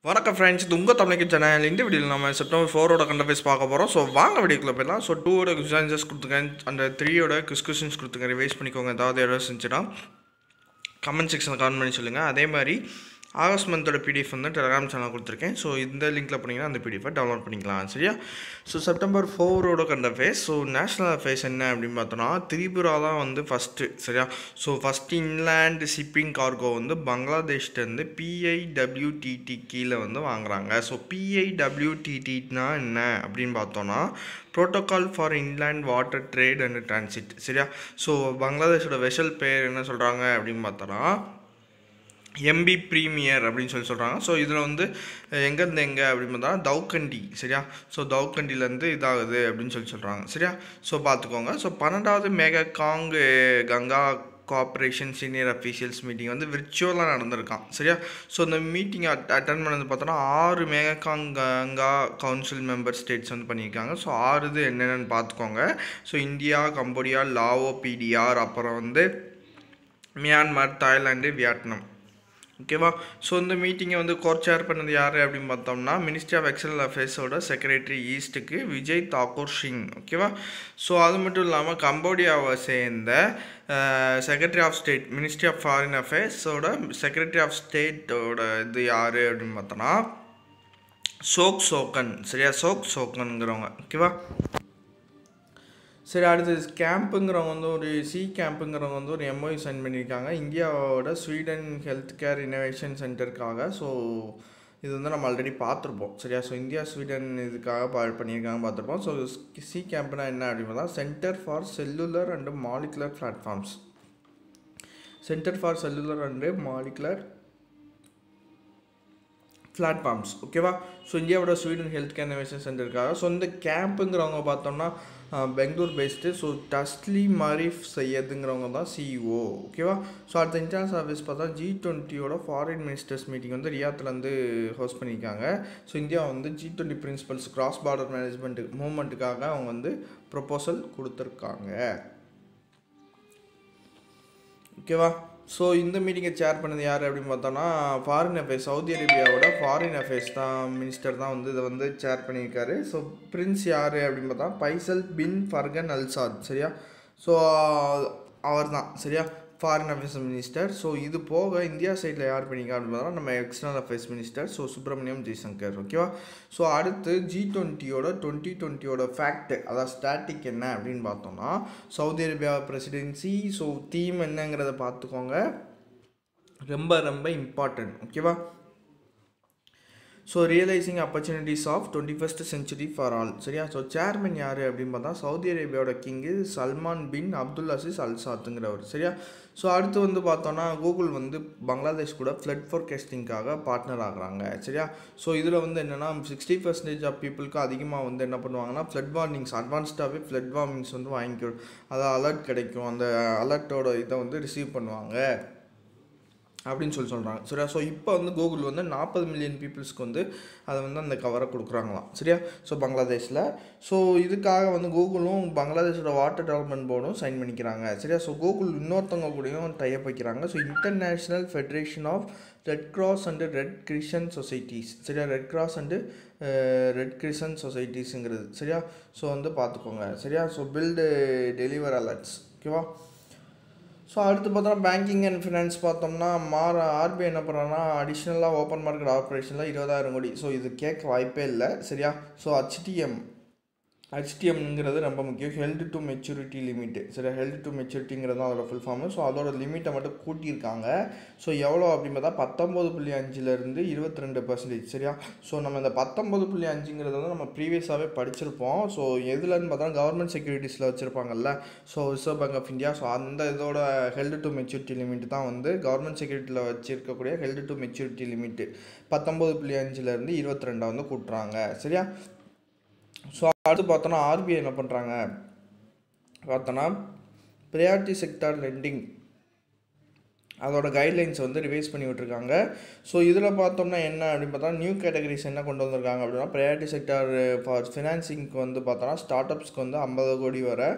வணக்கம் ஃப்ரெண்ட்ஸ் இது உங்கள் தமிழுக்கு சேனல் இந்த வீடியோவில் நம்ம செப்டம்பர் ஃபோரோட கண்டபேஸ் பார்க்க போகிறோம் ஸோ வாங்க வீடியோக்குள்ள போயிடலாம் ஸோ டூவோட கொஸ்டின்ஸ் கொடுத்துருக்கேன் அந்த த்ரீயோட கொஸ்டின்ஸ் கொடுத்துருக்கேன் ரிவைஸ் பண்ணிக்கோங்க ஏதாவது எரர்ஸ் இருந்துச்சுன்னா கமெண்ட் செக்ஷனில் கமெண்ட் பண்ணி சொல்லுங்கள் அதே மாதிரி ஆகஸ்ட் மந்தோட பிடிஎஃப் வந்து டெலிகிராம் சேனல் கொடுத்துருக்கேன் ஸோ இந்த லிங்க்கில் போனீங்கன்னா அந்த பிடிஎஃபை டவுன்லோட் பண்ணிக்கலாம் சரியா ஸோ செப்டம்பர் ஃபோரோட கண்ட ஃபேஸ் ஸோ நேஷ்னல் அஃபேர்ஸ் என்ன அப்படின்னு பார்த்தோன்னா திரிபுரா தான் வந்து ஃபஸ்ட்டு சரியா so first inland shipping cargo வந்து பங்களாதேஷ்லேருந்து பிஐடபிள்யூடிடி கீழே வந்து வாங்குறாங்க ஸோ பிஐடபிள்யூடிடினா என்ன அப்படின்னு பார்த்தோன்னா protocol for inland water trade and transit சரியா ஸோ பங்களாதேஷோட வெஷல் பேர் என்ன சொல்கிறாங்க அப்படின்னு பார்த்தோன்னா எம்பி ப்ரீமியர் அப்படின்னு சொல்லி சொல்கிறாங்க ஸோ இதில் வந்து எங்கேருந்து எங்கே அப்படின்னு பார்த்தா தவுக்கண்டி சரியா ஸோ தவுக்கண்டிலேருந்து இதாகுது அப்படின்னு சொல்லி சொல்கிறாங்க சரியா ஸோ பார்த்துக்கோங்க ஸோ பன்னெண்டாவது Mekong Ganga cooperation senior officials meeting வந்து விர்ச்சுவலாக நடந்திருக்கான் சரியா ஸோ இந்த மீட்டிங் அட் அட்டன் பண்ணது பார்த்தோன்னா ஆறு Mekong Ganga council member states வந்து பண்ணியிருக்காங்க ஸோ ஆறு இது என்னென்னு பார்த்துக்கோங்க so India Cambodia Lao PDR அப்புறம் வந்து மியான்மர் தாய்லாந்து வியட்நாம் ஓகேவா ஸோ இந்த மீட்டிங்கை வந்து கோர்ச்சேர் பண்ணது யார் அப்படின்னு பார்த்தோம்னா மினிஸ்ட்ரி ஆஃப் எக்ஸ்டர்னல் அஃபேர்ஸோட செக்ரட்டரி ஈஸ்ட்டுக்கு விஜய் தாக்கூர் சிங் ஓகேவா ஸோ அது மட்டும் இல்லாமல் கம்போடியாவை சேர்ந்த secretary of state ministry of foreign அஃபேர்ஸோட செக்ரட்டரி ஆஃப் ஸ்டேட்டோட இது யார் அப்படின்னு பார்த்தோன்னா சோக் சோக்கன் சரியா சோக் சோக்கனுங்கிறவங்க ஓகேவா சரி அடுத்தது கேம்புங்கிறவங்க வந்து ஒரு சி கேம்புங்கிறவங்க வந்து ஒரு எம்ஓயு சைன் பண்ணியிருக்காங்க இந்தியாவோட ஸ்வீடன் ஹெல்த் கேர் இன்னோவேஷன் சென்டருக்காக ஸோ இது வந்து நம்ம ஆல்ரெடி பார்த்துருப்போம் சரியா ஸோ இந்தியா ஸ்வீடன் இதுக்காக பா பண்ணியிருக்காங்க பார்த்துருப்போம் ஸோ சி கேம்ப்னா என்ன அப்படின்னா centre for cellular and molecular platforms centre for cellular and molecular platforms ஓகேவா ஸோ இந்தியாவோட ஸ்வீடன் ஹெல்த் கேர் இன்னோவேஷன் சென்டருக்காக ஸோ இந்த கேம்புங்கிறவங்க பார்த்தோம்னா Bengaluru based so Taslimarif சையதுங்கிறவங்க தான் சிஇஓ ஓகேவா ஸோ அடுத்த இன்டர்னல் சர்வீஸ் பார்த்தா ஜி டுவெண்ட்டியோட ஃபாரின் மினிஸ்டர்ஸ் மீட்டிங் வந்து ரியாத்தில் வந்து ஹோஸ்ட் பண்ணியிருக்காங்க ஸோ இந்தியா வந்து G twenty principles cross border management மூவ்மெண்ட்டுக்காக அவங்க வந்து ப்ரொப்போசல் கொடுத்துருக்காங்க ஓகேவா ஸோ இந்த மீட்டிங்கை சேர் பண்ணது யார் அப்படின்னு பார்த்தோன்னா ஃபாரின் அஃபேர்ஸ் சவுதி அரேபியாவோட ஃபாரின் அஃபேர்ஸ் தான் மினிஸ்டர் தான் வந்து இதை வந்து சேர் பண்ணியிருக்காரு ஸோ பிரின்ஸ் யார் அப்படின்னு பார்த்தா பைசல் பின் ஃபர்கன் அல்சாத் சரியா ஸோ அவர் தான் சரியா ஃபாரின் அஃபேர்ஸ் மினிஸ்டர் ஸோ இது போக இந்தியா சைடில் யார் பண்ணியிருக்காங்க அப்படின்னு பார்த்தா நம்ம external affairs minister so Subrahmanyam Jaishankar ஓகேவா ஸோ அடுத்து ஜி டுவெண்ட்டியோட டுவெண்ட்டி டுவெண்ட்டியோட ஃபேக்ட் அதாவது ஸ்டாட்டிக் என்ன அப்படின்னு பார்த்தோம்னா Saudi Arabia presidency so theme என்னங்கிறத பார்த்துக்கோங்க ரொம்ப ரொம்ப இம்பார்ட்டன்ட் ஓகேவா so realising opportunities of twenty first century for all சரியா ஸோ சேர்மன் யார் அப்படின்னு பார்த்தா சவுதி அரேபியாவோட king Salman bin Abdul Aziz அல்சாத்துங்கிறவர் சரியா ஸோ அடுத்து வந்து பார்த்தோன்னா கூகுள் வந்து பங்களாதேஷ் கூட ஃப்ளட் ஃபோர்காஸ்டிங்காக பார்ட்னர் ஆகுறாங்க சரியா ஸோ இதில் வந்து என்னென்னா சிக்ஸ்டி பர்சன்டேஜ் ஆஃப் பீப்புளுக்கு அதிகமாக வந்து என்ன பண்ணுவாங்கன்னா ஃப்ளட் வார்னிங்ஸ் அட்வான்ஸ்டாகவே ஃப்ளட் வார்னிங்ஸ் வந்து வாங்கிக்கோ அதாவது அலர்ட் கிடைக்கும் அந்த அலர்ட்டோட இதை வந்து ரிசீவ் பண்ணுவாங்க அப்படின்னு சொல்லி சொல்கிறாங்க சரியா ஸோ இப்போ வந்து கூகுள் வந்து நாற்பது மில்லியன் பீப்புள்ஸ்க்கு வந்து அதை வந்து அந்த கவரை கொடுக்குறாங்களாம் சரியா ஸோ பங்களாதேஷில் ஸோ இதுக்காக வந்து கூகுளும் பங்களாதேஷோட வாட்டர் டெவலப்மெண்ட் போர்டும் சைன் பண்ணிக்கிறாங்க சரியா ஸோ கூகுள் இன்னொருத்தவங்க கூடயும் டைப் வைக்கிறாங்க so international federation of red cross and red crescent societies சரியா red cross and red crescent சொசைட்டிஸுங்கிறது சரியா ஸோ வந்து பார்த்துக்கோங்க சரியா ஸோ பில்டு டெலிவர் அலர்ட்ஸ் ஓகேவா ஸோ அடுத்து பார்த்தோம்னா பேங்கிங் அண்ட் ஃபினான்ஸ் பார்த்தோம்னா மாற ஆர்பிஐ என்ன பண்ணுறாங்கன்னா அடிஷ்னலாக ஓப்பன் மார்க்கெட் ஆப்ரேஷனில் இருபதாயிரம் கோடி ஸோ இது கேட்க வாய்ப்பே இல்லை சரியா ஸோ ஹச்டிஎம் ஹெச்டிஎம்ங்கிறது ரொம்ப முக்கியம் ஹெல்த் டு மெச்சூரிட்டி லிமிட்டு சரியா ஹெல்த் டு மெச்சூரிட்டிங்கிறது தான் அதோட ஃபுல் ஃபார்மு ஸோ அதோட லிமிட்டை மட்டும் கூட்டியிருக்காங்க ஸோ எவ்வளோ அப்படின்னு பார்த்தா பத்தொம்பது புள்ளி அஞ்சுலேருந்து இருபத்தி ரெண்டு பர்சன்டேஜ் சரியா ஸோ நம்ம இந்த பத்தொம்பது புள்ளி அஞ்சுங்கிறது வந்து நம்ம ப்ரீவியஸாகவே படிச்சிருப்போம் ஸோ எதுலன்னு பார்த்தா கவர்மெண்ட் செக்யூரிட்டிஸில் வச்சுருப்பாங்கல்ல so reserve bank of India so அந்த இதோட ஹெல்த் டு மெச்சூரிட்டி லிமிட் தான் வந்து கவர்மெண்ட் செக்யூரிட்டியில் வச்சிருக்கக்கூடிய ஹெல்த் டு மெச்சூரிட்டி லிமிட்டு பத்தொம்பது புள்ளி அஞ்சுலேருந்து இருபத்தி ரெண்டை வந்து கூட்டுறாங்க சரியா ஸோ அடுத்து பார்த்தோன்னா ஆர்பிஐ என்ன பண்ணுறாங்க பார்த்தோன்னா ப்ரையாரிட்டி செக்டார் லெண்டிங் அதோட கைட்லைன்ஸ் வந்து ரிவைஸ் பண்ணி விட்ருக்காங்க ஸோ இதில் பார்த்தோம்னா என்ன அப்படின்னு பார்த்தா நியூ கேட்டகரிஸ் என்ன கொண்டு வந்திருக்காங்க அப்படின்னா ப்ரையாரிட்டி செக்டார் ஃபார் ஃபினான்சிங்க்கு வந்து பார்த்தோன்னா ஸ்டார்ட் அப்ஸ்க்கு வந்து ஐம்பது கோடி வர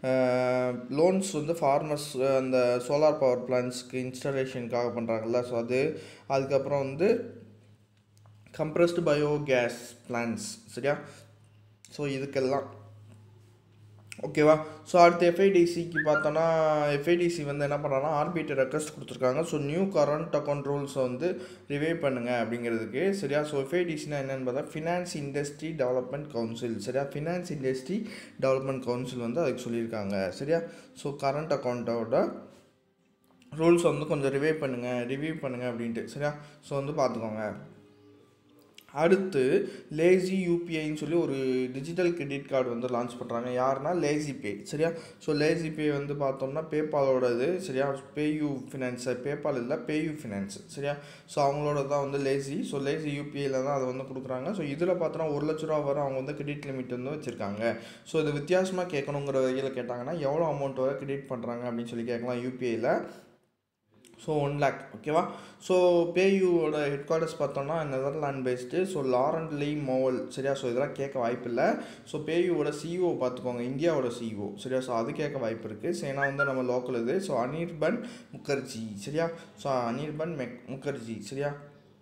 லோன்ஸ் வந்து ஃபார்மர்ஸ் அந்த சோலார் பவர் பிளான்ஸ்க்கு இன்ஸ்டாலேஷனுக்காக பண்ணுறாங்கல்ல ஸோ அது அதுக்கப்புறம் வந்து கம்ப்ரஸ்டு பயோகேஸ் பிளான்ஸ் சரியா ஸோ இதுக்கெல்லாம் ஓகேவா ஸோ அடுத்து எஃப்ஐடிசிக்கு பார்த்தோன்னா எஃப்ஐடிசி வந்து என்ன பண்ணுறாங்கன்னா ஆர்பிஐட்ட ரெக்வஸ்ட் கொடுத்துருக்காங்க ஸோ நியூ கரண்ட் அக்கௌண்ட் ரூல்ஸை வந்து ரிவைவ் பண்ணுங்க அப்படிங்கிறதுக்கு சரியா ஸோ எஃப்ஐடிசினா என்னென்னு பார்த்தா ஃபினான்ஸ் இண்டஸ்ட்ரி டெவலப்மெண்ட் கவுன்சில் சரியா ஃபினான்ஸ் இண்டஸ்ட்ரி டெவலப்மெண்ட் கவுன்சில் வந்து அதுக்கு சொல்லியிருக்காங்க சரியா ஸோ கரண்ட் அக்கௌண்ட்டோட ரூல்ஸ் வந்து கொஞ்சம் ரிவைவ் பண்ணுங்கள் ரிவ்யூ பண்ணுங்கள் அப்படின்ட்டு சரியா ஸோ வந்து பார்த்துக்கோங்க அடுத்து லேசி யூபிஐன்னு சொல்லி ஒரு டிஜிட்டல் கிரெடிட் கார்டு வந்து லான்ச் பண்ணுறாங்க யாருன்னா லேசி பே சரியா ஸோ லேசி பே வந்து பார்த்தோம்னா பேபாலோட இது சரியா பேயூ ஃபினான்ஸ் பேபால் இல்லை பேயூ ஃபினான்ஸ் சரியா ஸோ அவங்களோட தான் வந்து லேசி ஸோ லேசி யூபிஐயில் தான் அதை வந்து கொடுக்குறாங்க ஸோ இதில் பார்த்தோன்னா ஒரு லட்ச ரூபா வரை அவங்க வந்து கிரெடிட் லிமிட் வந்து வச்சுருக்காங்க ஸோ இது வித்தியாசமாக கேட்கணுங்கிற வகையில் கேட்டாங்கன்னா எவ்வளோ அமௌண்ட் வரை கிரெடிட் பண்ணுறாங்க அப்படின்னு சொல்லி கேட்கலாம் யூபிஐயில் ஸோ ஒன் லேக் ஓகேவா ஸோ பேயூவோட ஹெட் குவார்ட்டர்ஸ் பார்த்தோம்னா Netherland based so Laurent Le Moal சரியா ஸோ இதெல்லாம் கேட்க வாய்ப்பு இல்லை ஸோ பேயூவோட சிஇஓ பார்த்துக்கோங்க இந்தியாவோட சிஇஓ சரியா ஸோ அது கேட்க வாய்ப்பு இருக்குது ஸோ ஏன்னா வந்து நம்ம லோக்கல் இது ஸோ அனிர்பன் முகர்ஜி சரியா ஸோ அனிர்பன் மெக் முகர்ஜி சரியா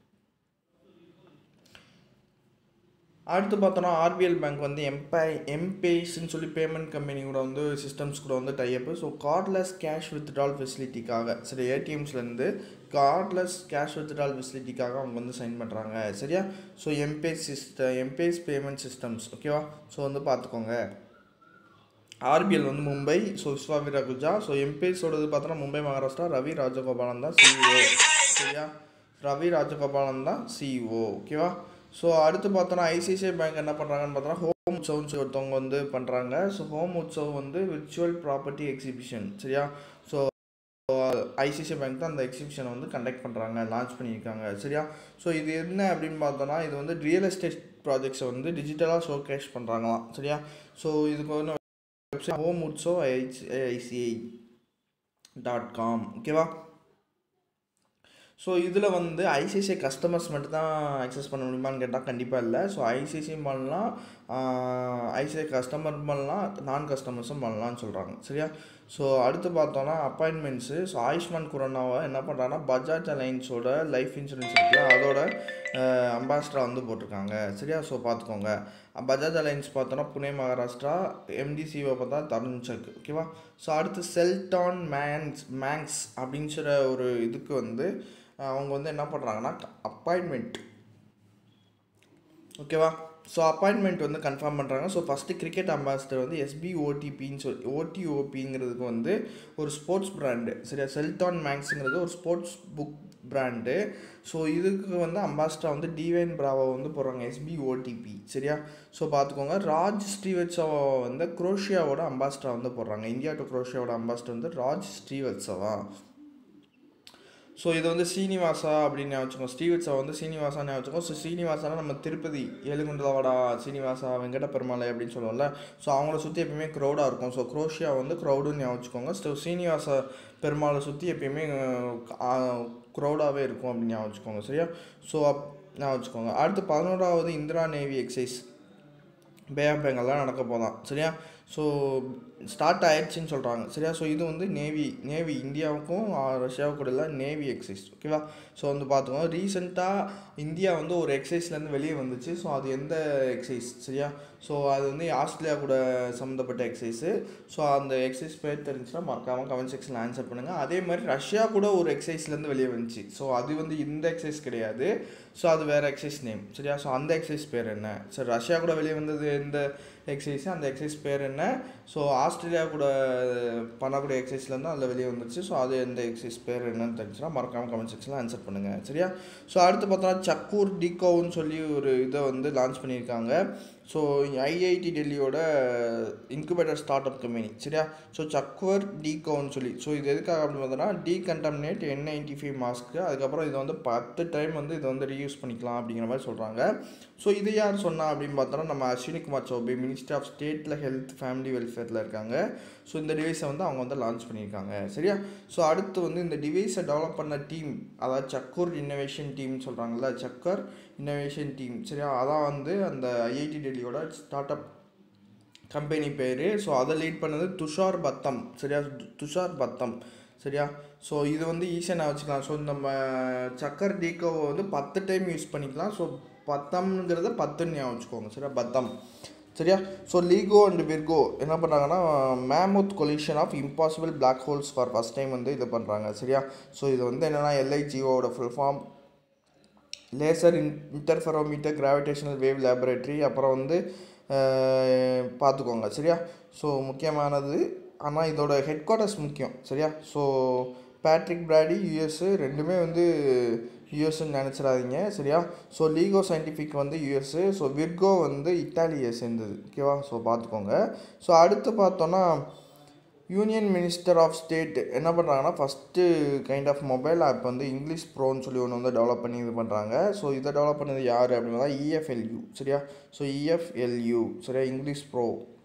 அடுத்து பார்த்தோன்னா ஆர்பிஎல் பேங்க் வந்து எம்பை எம்பேஸ்ன்னு சொல்லி பேமெண்ட் கம்பெனி கூட வந்து சிஸ்டம்ஸ் கூட வந்து tie up so cardless cash withdrawal ஃபெசிலிட்டிக்காக சரி ஏடிஎம்ஸ்லேருந்து கார்ட்லெஸ் கேஷ் வித்ட்ரால் ஃபெசிலிட்டிக்காக அவங்க வந்து சைன் பண்ணுறாங்க சரியா so Mpay system Mpay payment systems ஓகேவா ஸோ வந்து பார்த்துக்கோங்க ஆர்பிஎல் வந்து மும்பை ஸோ விஸ்வாவி ரகுஜா ஸோ எம்பேஸோடது பார்த்தோன்னா மும்பை மகாராஷ்டிரா ரவி ராஜகோபாலன் தான் சிஇஓ சரியா ரவி ராஜகோபாலன் தான் சிஇஓ ஓகேவா ஸோ அடுத்து பார்த்தோன்னா ஐசிஐசிஐ பேங்க் என்ன பண்ணுறாங்கன்னு பார்த்தோன்னா ஹோம் உற்சவ்னு சொல்லி ஒருத்தவங்க வந்து பண்ணுறாங்க ஸோ ஹோம் உற்சவ் வந்து விர்ச்சுவல் ப்ராப்பர்ட்டி எக்ஸிபிஷன் சரியா ஸோ ஐசிஐசிஐ பேங்க் தான் அந்த எக்ஸிபிஷனை வந்து கண்டக்ட் பண்ணுறாங்க லான்ச் பண்ணியிருக்காங்க சரியா ஸோ இது என்ன அப்படின்னு பார்த்தோன்னா இது வந்து ரியல் எஸ்டேட் ப்ராஜெக்ட்ஸை வந்து டிஜிட்டலாக ஷோ கேஷ் பண்ணுறாங்களாம் சரியா ஸோ இதுக்கு வந்து website home Utsav ICICI dot com ஓகேவா ஸோ இதில் வந்து ஐசிஐசிஐ கஸ்டமர்ஸ் மட்டும் தான் அக்சஸ் பண்ண முடியுமான்னு கேட்டால் கண்டிப்பாக இல்லை ஸோ ஐசிஐசிஐ பண்ணலாம் ஐசிஐ கஸ்டமர் பண்ணலாம் நான் கஸ்டமர்ஸும் பண்ணலாம்னு சொல்கிறாங்க சரியா ஸோ அடுத்து பார்த்தோன்னா அப்பாயின்மெண்ட்ஸு ஸோ ஆயுஷ்மான் குரானாவை என்ன பண்ணுறாங்கன்னா பஜாஜ் அலைன்ஸோட லைஃப் இன்சூரன்ஸ் இருக்குல்ல அதோட அம்பாஸ்டரா வந்து போட்டிருக்காங்க சரியா ஸோ பார்த்துக்கோங்க பஜாஜ் அலைன்ஸ் பார்த்தோன்னா புனே மகாராஷ்டிரா எம்டிசிஓ பார்த்தா தருண் சக் ஓகேவா ஸோ அடுத்து செல்டான் மேன்ஸ் மேங்ஸ் அப்படிங்கிற ஒரு இதுக்கு வந்து அவங்க வந்து என்ன பண்ணுறாங்கன்னா அப்பாயின்மெண்ட் ஓகேவா ஸோ அப்பாயின்மெண்ட் வந்து கன்ஃபார்ம் பண்ணுறாங்க ஸோ ஃபஸ்ட்டு கிரிக்கெட் அம்பாசிடர் வந்து எஸ்பி ஓடிபின்னு சொல்லி ஓடிஓபிங்கிறதுக்கு வந்து ஒரு ஸ்போர்ட்ஸ் பிராண்டு சரியா செல்டான் மேக்ஸுங்கிறது ஒரு ஸ்போர்ட்ஸ் புக் பிராண்டு ஸோ இதுக்கு வந்து அம்பாசிடர் வந்து டிவைன் பிராவோ வந்து போடுறாங்க எஸ்பி ஓடிபி சரியா ஸோ பார்த்துக்கோங்க ராஜ் ஸ்ரீவத்சவா வந்து குரோஷியாவோட அம்பாசிடர் வந்து போடுறாங்க இந்தியா டு குரோஷியாவோட அம்பாசிடர் வந்து ராஜ் ஸ்ரீவத்சவா ஸோ இது வந்து சீனிவாசா அப்படின்னு வச்சுக்கோ ஸ்ரீவத்சவா வந்து சீனிவாசான்னு வச்சுக்கோ ஸோ சீனிவாசானா நம்ம திருப்பதி ஏழுகுண்டலவாடா சீனிவாசா வெங்கட பெருமாளை அப்படின்னு சொல்லுவோம்ல ஸோ அவங்கள சுற்றி எப்பயுமே க்ரௌடாக இருக்கும் ஸோ குரோஷியா வந்து க்ரௌடுன்னு ஞாபகம் வச்சுக்கோங்க ஸோ சீனிவாச பெருமாளை சுற்றி எப்பயுமே க்ரௌடாகவே இருக்கும் அப்படின்னு ஞாபகம் வச்சுக்கோங்க சரியா ஸோ அப் ஞாபகம் வச்சுக்கோங்க அடுத்து பதினோராவது Indra navy exercise bay of பெங்கால்லாம் நடக்க போதான் சரியா ஸோ ஸ்டார்ட் ஆயிடுச்சுன்னு சொல்கிறாங்க சரியா ஸோ இது வந்து நேவி நேவி இந்தியாவுக்கும் ரஷ்யாவுக்கும் கூட இல்லை நேவி எக்ஸைஸ் ஓகேவா ஸோ வந்து பார்த்துக்கோங்க ரீசெண்டாக இந்தியா வந்து ஒரு எக்ஸைஸ்லேருந்து வெளியே வந்துச்சு ஸோ அது எந்த எக்ஸைஸ் சரியா ஸோ அது வந்து ஆஸ்திரேலியா கூட சம்மந்தப்பட்ட எக்ஸைஸு ஸோ அந்த எக்ஸைஸ் பேர் தெரிஞ்சுன்னா மறக்காமல் கமெண்ட் செக்ஷனில் ஆன்சர் பண்ணுங்கள் அதே மாதிரி ரஷ்யா கூட ஒரு எக்ஸைஸ்லேருந்து வெளியே வந்துச்சு ஸோ அது வந்து இந்த எக்ஸைஸ் கிடையாது ஸோ அது வேறு எக்ஸைஸ் நேம் சரியா ஸோ அந்த எக்ஸைஸ் பேர் என்ன சரி ரஷ்யா கூட வெளியே வந்தது எந்த எக்ஸசைஸ் அந்த எக்ஸசைஸ் பேர் என்ன ஸோ ஆஸ்திரேலியா கூட பண்ணக்கூடிய எக்ஸசைஸ்லேருந்து அதில் வெளியே வந்துச்சு ஸோ அது எந்த எக்ஸசைஸ் பேர் என்னன்னு தெரிஞ்சுன்னா மறக்காமல் கமெண்ட் செக்ஷனில் ஆன்சர் பண்ணுங்கள் சரியா ஸோ அடுத்து பார்த்தோன்னா சக்கூர் டிகோன்னு சொல்லி ஒரு இதை வந்து லான்ச் பண்ணியிருக்காங்க ஸோ ஐஐடி டெல்லியோட இன்குபேட்டர் ஸ்டார்ட் அப் கம்பெனி சரியா ஸோ சக்வர் டிகோன்னு சொல்லி ஸோ இது எதுக்காக அப்படின்னு பார்த்தோன்னா டீகண்டமினேட் என் நைன்டி ஃபைவ் மாஸ்க்கு அதுக்கப்புறம் இதை வந்து பத்து டைம் வந்து இதை வந்து ரீயூஸ் பண்ணிக்கலாம் அப்படிங்கிற மாதிரி சொல்கிறாங்க ஸோ இது யார் சொன்னா அப்படின்னு பார்த்தோன்னா நம்ம அஸ்வினி குமார் சௌபே மினிஸ்ட்ரி ஆஃப் ஸ்டேட்டில் ஹெல்த் ஃபேமிலி வெல்ஃபேரில் இருக்காங்க ஸோ இந்த டிவைஸை வந்து அவங்க வந்து லான்ச் பண்ணியிருக்காங்க சரியா ஸோ அடுத்து வந்து இந்த டிவைஸை டெவலப் பண்ண டீம் அதாவது சக்கூர் இன்னோவேஷன் டீம் சொல்கிறாங்கல்ல சக்கர் இன்னோவேஷன் டீம் சரியா அதான் வந்து அந்த ஐஐடி டெல்லியோட ஸ்டார்ட் அப் கம்பெனி பேர் ஸோ அதை லீட் பண்ணது துஷார் பத்தம் சரியா துஷார் பத்தம் சரியா ஸோ இது வந்து ஈஸியாக நான் வச்சுக்கலாம் ஸோ நம்ம சக்கர் டீக்கோவை வந்து பத்து டைம் யூஸ் பண்ணிக்கலாம் ஸோ பத்தம்ங்கிறத பத்துன்னு ஞாபகம் வச்சுக்கோங்க சரியா பத்தம் சரியா ஸோ லீகோ அண்ட் விர்கோ என்ன பண்ணுறாங்கன்னா mammoth collision of impossible black holes for first time வந்து இது பண்ணுறாங்க சரியா ஸோ இது வந்து என்னென்னா எல்ஐஜிஓட full form laser in interferometer gravitational wave laboratory அப்புறம் வந்து அஹ், பார்த்துக்கோங்க சரியா ஸோ முக்கியமானது ஆனால் இதோட ஹெட் குவார்ட்டர்ஸ் முக்கியம் சரியா ஸோ பேட்ரிக் பிராடி யூஎஸ் ரெண்டுமே வந்து யூஎஸ்ன்னு நினச்சிடாதீங்க சரியா ஸோ லீகோ சயின்டிஃபிக் வந்து யூஎஸ்ஸு ஸோ விர்கோ வந்து இட்டாலியை சேர்ந்தது ஓகேவா ஸோ பார்த்துக்கோங்க ஸோ அடுத்து பார்த்தோன்னா யூனியன் மினிஸ்டர் ஆஃப் ஸ்டேட் என்ன பண்ணுறாங்கன்னா first kind of mobile app வந்து இங்கிலீஷ் ப்ரோன்னு சொல்லி ஒன்று வந்து டெவலப் பண்ணி இது பண்ணுறாங்க ஸோ இதை டெவலப் பண்ணது யார் அப்படின்னா இஎஃப்எல்யூ சரியா ஸோ இஎஃப்எல்யூ சரியா இங்கிலீஷ் ப்ரோ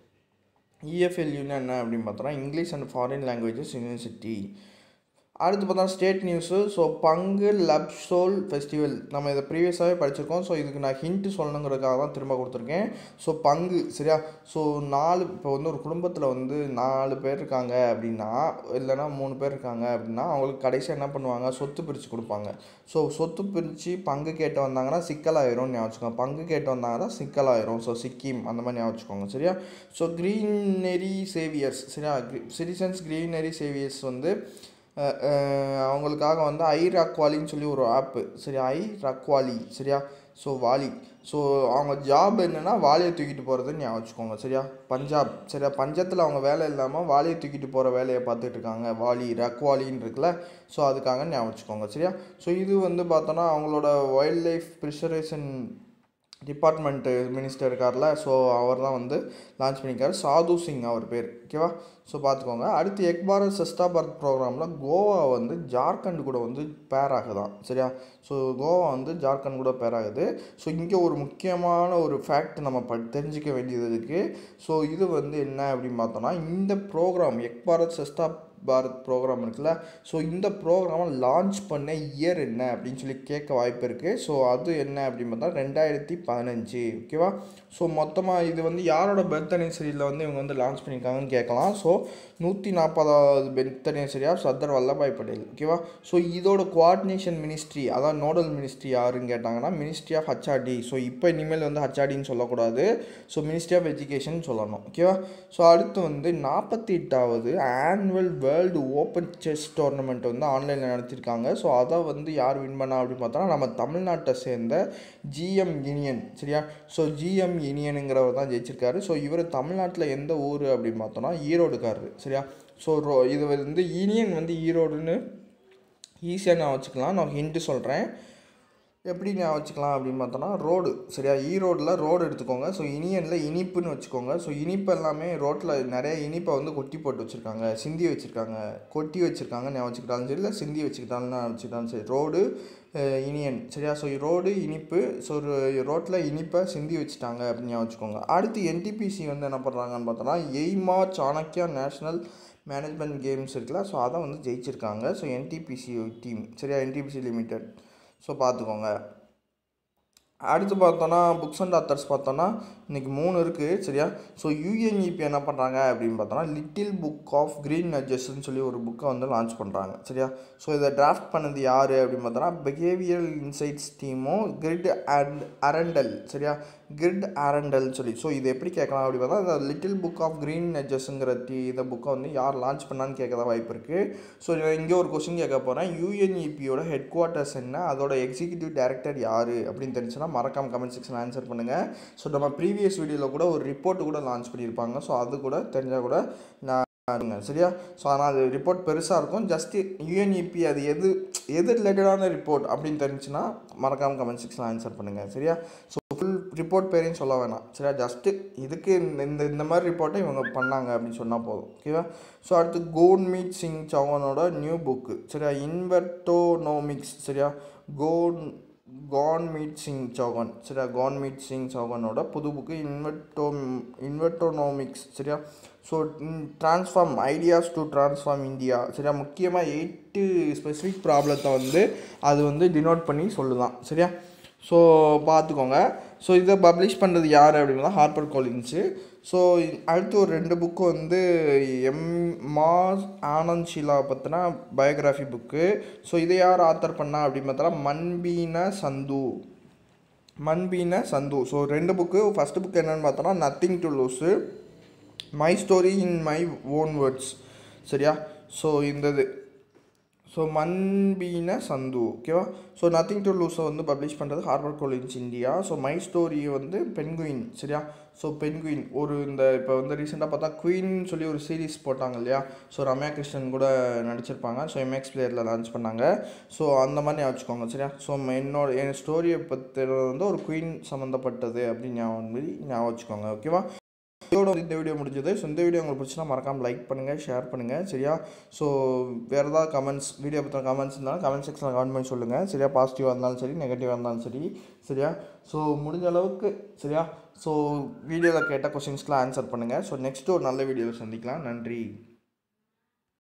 இஎஃப்எல்யூன்னா என்ன அப்படின்னு பார்த்தோன்னா English and foreign languages university அடுத்து பார்த்தா ஸ்டேட் நியூஸு ஸோ பங்கு லப் சோல் ஃபெஸ்டிவல் நம்ம இதை ப்ரீவியஸாகவே படிச்சிருக்கோம் ஸோ இதுக்கு நான் ஹிண்ட்டு சொல்லணுங்கிறதுக்காக தான் திரும்ப கொடுத்துருக்கேன் ஸோ பங்கு சரியா ஸோ நாலு இப்போ வந்து ஒரு குடும்பத்தில் வந்து நாலு பேர் இருக்காங்க அப்படின்னா இல்லைன்னா மூணு பேர் இருக்காங்க அப்படின்னா அவங்களுக்கு கடைசியாக என்ன பண்ணுவாங்க சொத்து பிரித்து கொடுப்பாங்க ஸோ சொத்து பிரித்து பங்கு கேட்டு வந்தாங்கன்னா சிக்கலாயிரும் ஞாபகம் வச்சுக்கோங்க பங்கு கேட்டு வந்தாங்கன்னா சிக்கலாயிரும் ஸோ சிக்கிம் அந்த மாதிரி ஞாபகம் வச்சுக்கோங்க சரியா ஸோ க்ரீனரி சேவியர்ஸ் சரியா சிட்டிசன்ஸ் க்ரீனரி சேவியர்ஸ் வந்து அஹ், அஹ், அவங்களுக்காக வந்து ஐ ரக்வாலின்னு சொல்லி ஒரு ஆப்பு சரி ஐ ரக்வாலி சரியா ஸோ வாலி ஸோ அவங்க ஜாப் என்னென்னா வாலியை தூக்கிட்டு போகிறதுன்னு ஞாபகம் வச்சுக்கோங்க சரியா பஞ்சாப் சரியா பஞ்சத்தில் அவங்க வேலை இல்லாமல் வாலியை தூக்கிட்டு போகிற வேலையை பார்த்துட்டு இருக்காங்க வாலி ரக்வாலின்னு இருக்குல்ல ஸோ அதுக்காக ஞாபகம் வச்சுக்கோங்க சரியா ஸோ இது வந்து பார்த்தோன்னா அவங்களோட wild life preservation department minister இருக்கார்ல ஸோ அவர் தான் வந்து லான்ச் பண்ணியிருக்காரு சாது சிங் அவர் பேர் ஓகேவா ஸோ பார்த்துக்கோங்க அடுத்து எக் பாரத் சஸ்தா பாரத் ப்ரோக்ராமில் கோவா வந்து ஜார்க்கண்ட் கூட வந்து பேர் ஆகுதான் சரியா ஸோ கோவா வந்து ஜார்க்கண்ட் கூட பேர் ஆகுது ஸோ இங்கே ஒரு முக்கியமான ஒரு ஃபேக்ட் நம்ம ப தெரிஞ்சிக்க வேண்டியது இருக்குது ஸோ இது வந்து என்ன அப்படின்னு பார்த்தோம்னா இந்த ப்ரோக்ராம் எக் பாரத் சஸ்தா பாரத் ப்ரோக்ராம் இருக்குல்ல ஸோ இந்த ப்ரோக்ராமை லான்ச் பண்ண இயர் என்ன அப்படின்னு சொல்லி கேட்க வாய்ப்பு இருக்குது ஸோ அது என்ன அப்படின்னு பார்த்தா ரெண்டாயிரத்தி பதினஞ்சு ஓகேவா ஸோ மொத்தமாக இது வந்து யாரோட பர்த் அனிவர்சரியில் வந்து இவங்க வந்து லான்ச் பண்ணியிருக்காங்கன்னு கேட்கலாம் ஸோ நூற்றி நாற்பதாவது பர்த் அனிவர்சரியாக சர்தார் வல்லபாய் பட்டேல் ஓகேவா ஸோ இதோட கோஆர்டினேஷன் மினிஸ்ட்ரி அதான் நோடல் மினிஸ்ட்ரி யாருன்னு கேட்டாங்கன்னா மினிஸ்ட்ரி ஆஃப் ஹச்ஆர்டி ஸோ இப்போ இனிமேல் வந்து ஹச்ஆர்டின்னு சொல்லக்கூடாது ஸோ மினிஸ்ட்ரி ஆஃப் எஜுகேஷன் சொல்லணும் ஓகேவா ஸோ அடுத்து வந்து நாற்பத்தி எட்டாவது annual world open chess tournament வந்து ஆன்லைனில் நடத்தியிருக்காங்க ஸோ அதை வந்து யார் வின் பண்ணா அப்படின்னு பார்த்தோன்னா நம்ம தமிழ்நாட்டை சேர்ந்த ஜிஎம் இனியன் சரியா ஸோ ஜிஎம் இனியனுங்கிறவர் தான் ஜெயிச்சிருக்காரு ஸோ இவர் தமிழ்நாட்டில் எந்த ஊர் அப்படின்னு பார்த்தோன்னா ஈரோடுக்காரரு சரியா ஸோ ரோ இது வந்து இனியன் வந்து ஈரோடுன்னு ஈஸியாக நான் வச்சுக்கலாம் நான் ஹிண்ட்டு சொல்கிறேன் எப்படி ஞாபகம் வச்சுக்கலாம் அப்படின்னு பார்த்தோன்னா ரோடு சரியா ஈரோடில் ரோடு எடுத்துக்கோங்க ஸோ இனியனில் இனிப்புன்னு வச்சுக்கோங்க ஸோ இனிப்பு எல்லாமே ரோட்டில் நிறைய இனிப்பை வந்து கொட்டி போட்டு வச்சுருக்காங்க சிந்தி வச்சுருக்காங்க கொட்டி வச்சுருக்காங்க ஞாபகம் வச்சுக்கிட்டாலும் சரி இல்லை சிந்தி வச்சுக்கிட்டாலும் வச்சுக்கிட்டாலும் சரி ரோடு அஹ், இனியன் சரியா ஸோ ரோடு இனிப்பு ஸோ ஒரு ரோட்டில் இனிப்பை சிந்தி வச்சுட்டாங்க அப்படின்னு ஞாபகம் வச்சுக்கோங்க அடுத்து என்டிபிசி வந்து என்ன பண்ணுறாங்கன்னு பார்த்தோன்னா AIMA Chanakya national management games இருக்குல்ல ஸோ அதை வந்து ஜெயிச்சிருக்காங்க ஸோ என்டிபிசி டீம் சரியா என்டிபிசி லிமிடெட் ஸோ பார்த்துக்கோங்க அடுத்து பார்த்தோன்னா புக்ஸ் அண்ட் ஆத்தர்ஸ் பார்த்தோன்னா இன்றைக்கி மூணு இருக்குது சரியா ஸோ யூஎன்இபி என்ன பண்ணுறாங்க அப்படின்னு பார்த்தோன்னா லிட்டில் புக் ஆஃப் க்ரீன் நட்ஜஸ்ன்னு சொல்லி ஒரு புக்கை வந்து லான்ச் பண்ணுறாங்க சரியா ஸோ இதை டிராஃப்ட் பண்ணது யார் அப்படின்னு பார்த்தோன்னா பிஹேவியரல் இன்சைட்ஸ் டீமும் கிரிட் அண்ட் அரண்டல் சரியா கிரிட் அரண்டல் சொல்லி ஸோ இது எப்படி கேட்கலாம் அப்படி பார்த்தா இந்த லிட்டில் புக் ஆஃப் க்ரீன் நட்ஜஸ்ங்கிற டி இந்த புக்கை வந்து யார் லான்ச் பண்ணான்னு கேட்க தான் வாய்ப்பு இருக்குது ஸோ இங்கே ஒரு கொஸ்டின் கேட்க போகிறேன் யூஎன்இபியோட ஹெட் குவார்ட்டர்ஸ் என்ன அதோட எக்ஸிக்யூட்டிவ் டைரக்டர் யார் அப்படின்னு தெரிஞ்சுன்னா மறக்காம கமெண்ட் செக்ஷன் ஆன்சர் பண்ணுங்கள் ஸோ நம்ம ப்ரீவியஸ் வீடியோவில் கூட ஒரு ரிப்போர்ட் கூட லான்ச் பண்ணியிருப்பாங்க ஸோ அது கூட தெரிஞ்சால் கூட நான் பாருங்க சரியா ஸோ ஆனால் அது ரிப்போர்ட் பெருசாக இருக்கும் ஜஸ்ட் யுஎன்இபி அது எது எது ரிலேட்டடான ரிப்போர்ட் அப்படின்னு தெரிஞ்சுன்னா மறக்காமல் கமெண்ட் செக்ஷனில் ஆன்சர் பண்ணுங்கள் சரியா ஸோ ஃபுல் ரிப்போர்ட் பேரையும் சொல்ல வேணாம் சரியா ஜஸ்ட்டு இதுக்கு இந்த இந்த இந்த மாதிரி ரிப்போர்ட்டை இவங்க பண்ணாங்க அப்படின்னு சொன்னால் போதும் ஓகேவா ஸோ அடுத்து கோன்மீட் சிங் சௌஹானோட நியூ புக்கு சரியா இன்வெர்டோனோமிக்ஸ் சரியா கோன் கான்மீட் சிங் சௌகான் சரியா கான்மீட் சிங் சௌகானோட புது புக்கு இன்வெர்டோ இன்வெர்டோனோமிக்ஸ் சரியா so transform ideas to transform India சரியா முக்கியமாக எயிட்டு ஸ்பெசிஃபிக் ப்ராப்ளத்தை வந்து அது வந்து டினோட் பண்ணி சொல்லுதான் சரியா ஸோ பார்த்துக்கோங்க ஸோ இதை பப்ளிஷ் பண்ணுறது யார் அப்படின்னா ஹார்பர் கோலின்ஸு ஸோ அடுத்து ஒரு ரெண்டு புக்கு வந்து எம் மா ஆனந்த் ஷீலா பற்றின பயோகிராஃபி புக்கு ஸோ இதை யார் ஆத்தர் பண்ணா அப்படின்னு பார்த்தா மண்பீன சந்து மண்பீன சந்து ஸோ ரெண்டு புக்கு ஃபஸ்ட்டு புக் என்னென்னு பார்த்தோன்னா nothing to lose my story in my own words சரியா ஸோ இந்த இது ஸோ மண்பீன சந்து ஓகேவா ஸோ நத்திங் டு லூஸை வந்து பப்ளிஷ் பண்ணுறது Harvard college India so my story வந்து பென்குயின் சரியா ஸோ பென்குயின் ஒரு இந்த இப்போ வந்து ரீசெண்டாக பார்த்தா குயின் சொல்லி ஒரு சீரீஸ் போட்டாங்க இல்லையா ஸோ ரம்யா கிருஷ்ணன் கூட நடிச்சிருப்பாங்க ஸோ எம்எக்ஸ் பிளேயரில் லான்ச் பண்ணாங்க ஸோ அந்த மாதிரி ஞாபகம் வச்சுக்கோங்க சரியா ஸோ என்னோட என் ஸ்டோரியை பற்றி வந்து ஒரு குயின் சம்மந்தப்பட்டது அப்படின்னு ஞாபகம் மாதிரி ஞாபகம் வச்சுக்கோங்க ஓகேவா இதோட வந்து இந்த வீடியோ முடிஞ்சது ஸோ இந்த வீடியோ உங்களுக்கு பிடிச்சினா மறக்காமல் லைக் பண்ணுங்கள் ஷேர் பண்ணுங்கள் சரியா ஸோ வேறு ஏதாவது கமெண்ட்ஸ் வீடியோ பற்றின கமெண்ட்ஸ் இருந்தாலும் கமெண்ட் செக்ஷனில் கமெண்ட் பண்ணி சொல்லுங்கள் சரியா பாசிட்டிவாக இருந்தாலும் சரி நெகட்டிவாக இருந்தாலும் சரி சரியா ஸோ முடிஞ்ச அளவுக்கு சரியா ஸோ வீடியோவில் கேட்ட கொஷின்ஸ்க்குலாம் ஆன்சர் பண்ணுங்கள் ஸோ நெக்ஸ்ட்டு ஒரு நல்ல வீடியோவில் சந்திக்கலாம் நன்றி